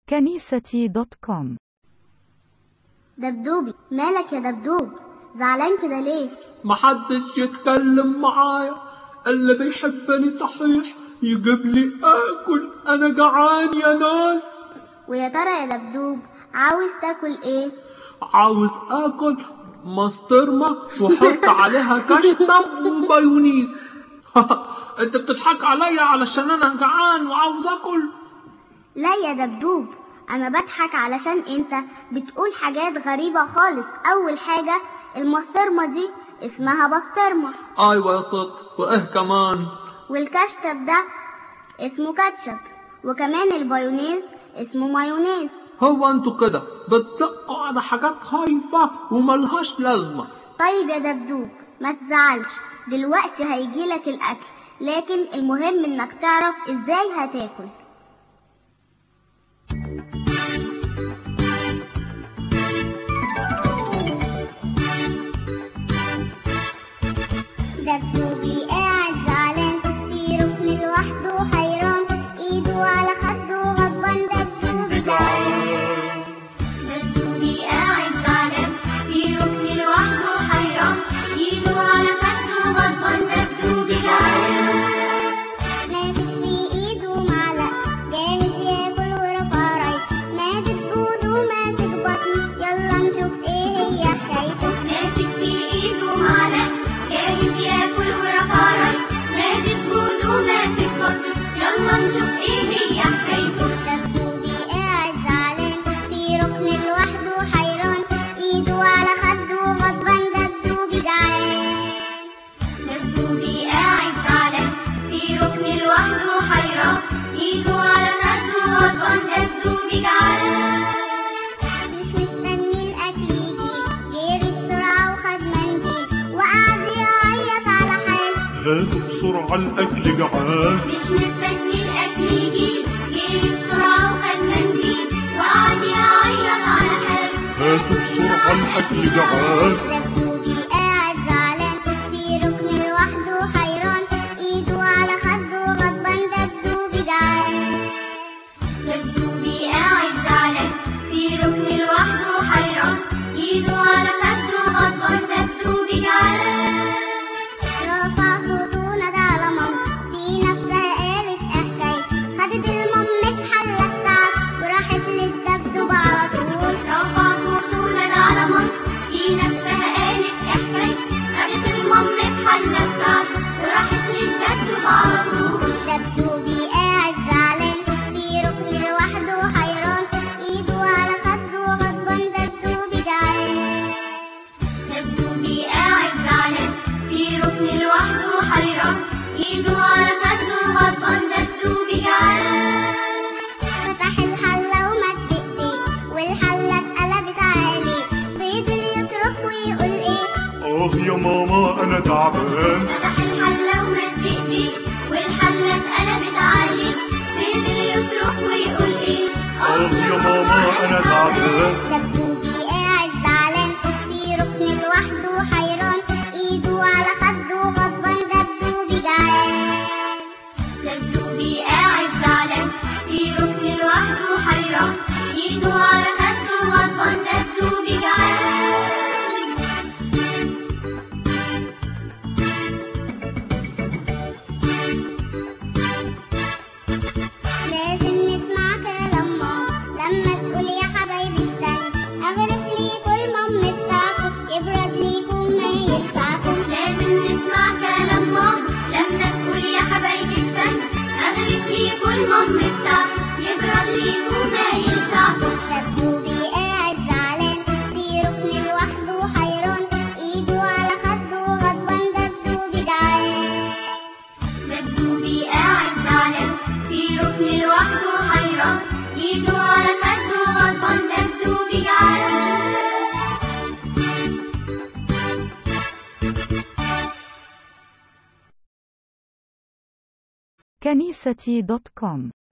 كنيستي دوت كوم دبدوبي مالك يا دبدوب زعلان كده ليه محدش يتكلم معايا اللي بيحبني صحيح يجيب لي اكل انا جعان يا ناس ويا ترى يا دبدوب عاوز تاكل ايه عاوز اكل مسترمة وحط عليها كشطب ومايونيز انت بتضحك عليا علشان انا جعان وعاوز اكل لا يا دبدوب انا بضحك علشان انت بتقول حاجات غريبة خالص اول حاجة المسترمة دي اسمها بسطرمة ايوه يا ست وايه كمان والكشتب ده اسمه كاتشب وكمان البايونيز اسمه مايونيز هو انتوا كده بتدقوا على حاجات هايفة وملهاش لازمة طيب يا دبدوب ما تزعلش دلوقتي هيجيلك الاكل لكن المهم انك تعرف ازاي هتاكل دبدوبي قاعد زعلان في ركن لوحده حيران ايده على خده غضبان دبدوبي جعان دبدوبي قاعد زعلان في ركن لوحده حيران ايده على خده غضبان دبدوبي جعان ماسك في ايده معلقة جاهز ياكل ورفع رايس ماسك بوده ماسك بطنه يلا نشوف ايه هي حكايته ماسك في ايده معلقة جاهز ياكل ورفع رايس ماسك بوده ماسك بطنه يلا نشوف ايه هي حكايته دبدوبي قاعد زعلان في ركن لوحده حيران ايده على خده غضبان دبدوبي جعان دبدوبي قاعد زعلان في ركن لوحده حيران ايده على خده غضبان دبدوبي جعان مش مستني الاكل يجي جري بسرعة وخد منديل وقعد يعيط على حاله هاتوا بسرعة الأكل جعان مش مستني الأكل يجي جري بسرعة وخد منديل وقعد يعيط على حاله هاتوا بسرعة الأكل جعان دبدوبي قاعد زعلان في ركن لوحده حيران ايده على خده غضبان دبدوبي جعان دبدوبي قاعد زعلان في ركن لوحده حيران ايده على خده غضبان دبدوبي جعان رفع صوته نادى على ماما في نفسها قالت حكاية خدت المام اتحلت تعب وراحت للدبدوب على طول رفع صوته نادى على مصر في نفسها قالت حكاية خدت المام بحلة بتاعته وراحت للدبدوب على طول دبدوبي قاعد زعلان في ركن لوحده حيران ايده على خده غضبان دبدوبي جعان دبدوبي قاعد زعلان في ركن لوحده حيران ايده على خده غضبان دبدوبي جعان فتح الحلة ومد ايديه والحلة اتقلبت عليه فضل يصرخ ويقول ايه آه يا ماما أنا تعبان فتح الحلة ومد ايديه والحلة اتقلبت عليه فضل يصرخ ويقول ايه آه يا ماما أنا تعبان دبدوبي قاعد زعلان في ركن لوحده حيران ايده على خده غضبان دبدوبي جعان دبدوبي قاعد زعلان في ركن لوحده حيران ايده على خده غضبان دبدوبي جعان لازم نسمع كلام ماما لما تقول يا حبايبي استنى اغرف ليكوا المام بتاعكم يبرد ليكوا ما ينفعكم لازم نسمع كلام ماما لما تقول يا حبايبي استنى اغرف ليكوا المام بتاعكم يبرد ليكوا ما ينفعكم دبدوبي قاعد زعلان في ركن لوحده حيران ايده على خده غضبان دبدوبي جعان دبدوبي قاعد زعلان في ركن لوحده حيران ايده على خده غضبان دبدوبي جعان كنيستي دوت كوم